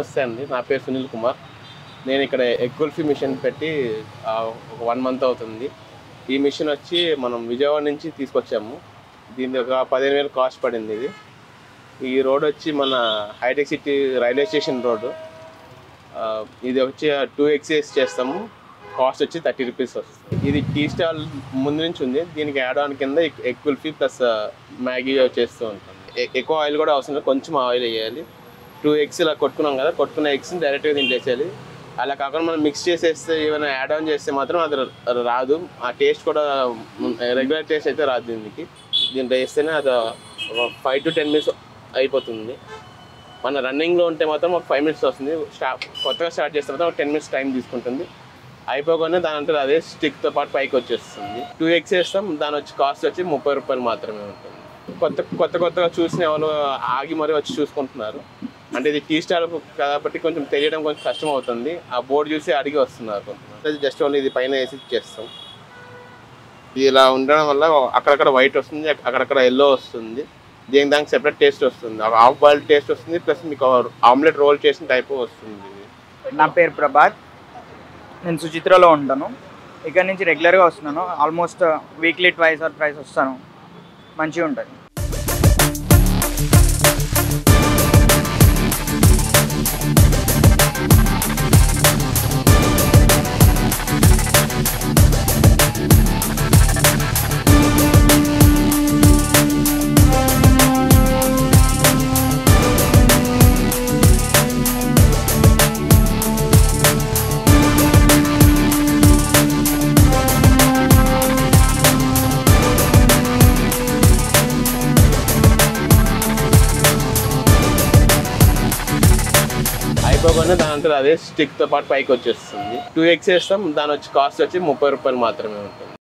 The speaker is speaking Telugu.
నమస్తే అండి నా పేరు సునీల్ కుమార్ నేను ఇక్కడ ఎగ్ కుల్ఫీ మిషన్ పెట్టి ఆ, ఒక వన్ మంత్ అవుతుంది ఈ మిషన్ వచ్చి మనం విజయవాడ నుంచి తీసుకొచ్చాము దీని ఒక పదిహేను వేలు కాస్ట్ పడింది ఇది ఈ రోడ్ వచ్చి మన hitech city railway station road ఆ, ఇది వచ్చి టూ ఎక్స్ఎస్ చేస్తాము కాస్ట్ వచ్చి థర్టీ రూపీస్ వస్తుంది ఇది టీ స్టాల్ ముందు నుంచి ఉంది దీనికి యాడ్ ఆన్ కింద ఎగ్ కుల్ఫీ ప్లస్ మ్యాగీ చేస్తూ ఉంటుంది ఎ- ఎక్కువ ఆయిల్ కూడా అవసరం లేదు కొంచెం ఆయిల్ వేయాలి టూ ఎగ్స్ ఇలా కొట్టుకున్నాం కదా కొట్టుకున్న ఎగ్స్ని డైరెక్ట్గా తింటేసేయాలి అలా కాకుండా మనం మిక్స్ చేసేస్తే ఏమైనా యాడ్ ఆన్ చేస్తే మాత్రం అది ర- రాదు ఆ టేస్ట్ కూడా రెగ్యులర్ టేస్ట్ అయితే రాదు దీనికి దీంట్లో వేస్తేనే అది ఫైవ్ టు టెన్ మినిట్స్ అయిపోతుంది మన రన్నింగ్లో ఉంటే మాత్రం ఒక ఫైవ్ మినిట్స్ వస్తుంది స్టా కొత్తగా స్టార్ట్ చేస్తే మాత్రం ఒక టెన్ మినిట్స్ టైం తీసుకుంటుంది అయిపోగానే దాని అంటే అదే స్టిక్తో పాటు పైకి వచ్చేస్తుంది టూ ఎగ్స్ వేస్తాం దాని వచ్చి కాస్ట్ వచ్చి ముప్పై రూపాయలు మాత్రమే ఉంటుంది కొత్త కొత్త కొత్తగా చూసిన వాళ్ళు ఆగి మరీ వచ్చి చూసుకుంటున్నారు అంటే ఇది టీ స్టాల్ కాబట్టి కొంచెం తెలియడం కొంచెం కష్టం అవుతుంది ఆ బోర్డు చూసి అడిగి వస్తున్నారు కొంతమంది జస్ట్ ఓన్లీ ఇది పైన వేసి చేస్తాం ఇది ఇలా ఉండడం వల్ల అక్కడక్కడ వైట్ వస్తుంది అక్కడక్కడ ఎల్లో వస్తుంది దీనికి దానికి సెపరేట్ టేస్ట్ వస్తుంది హాఫ్ బాయిల్ టేస్ట్ వస్తుంది ప్లస్ మీకు ఆమ్లెట్ రోల్ చేసిన టైప్ వస్తుంది నా పేరు ప్రభాత్ నేను సుచిత్రలో ఉంటాను ఇక్కడ నుంచి రెగ్యులర్గా వస్తున్నాను almost weekly twice or twice వస్తాను మంచిగా ఉంటుంది అయిపోగానే దాని అంటే అదే స్టిక్తో పాటు పైకి వచ్చేస్తుంది టూ ఎగ్స్ వేస్తాం దాని వచ్చి కాస్ట్ వచ్చి ముప్పై రూపాయలు మాత్రమే ఉంటుంది